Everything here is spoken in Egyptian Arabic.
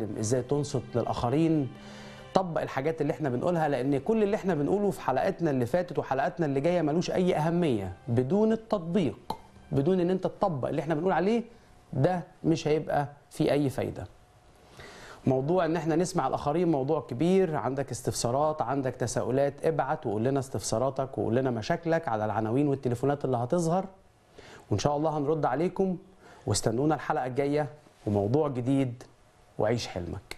تتعلم ازاي تنصت للاخرين طبق الحاجات اللي احنا بنقولها لان كل اللي احنا بنقوله في حلقاتنا اللي فاتت وحلقاتنا اللي جايه ملوش اي اهميه بدون التطبيق بدون ان انت تطبق اللي احنا بنقول عليه ده مش هيبقى فيه اي فايده موضوع ان احنا نسمع الاخرين موضوع كبير عندك استفسارات عندك تساؤلات ابعت وقول لنا استفساراتك وقول لنا مشاكلك على العناوين والتليفونات اللي هتظهر وان شاء الله هنرد عليكم واستنونا الحلقه الجايه وموضوع جديد وعيش حلمك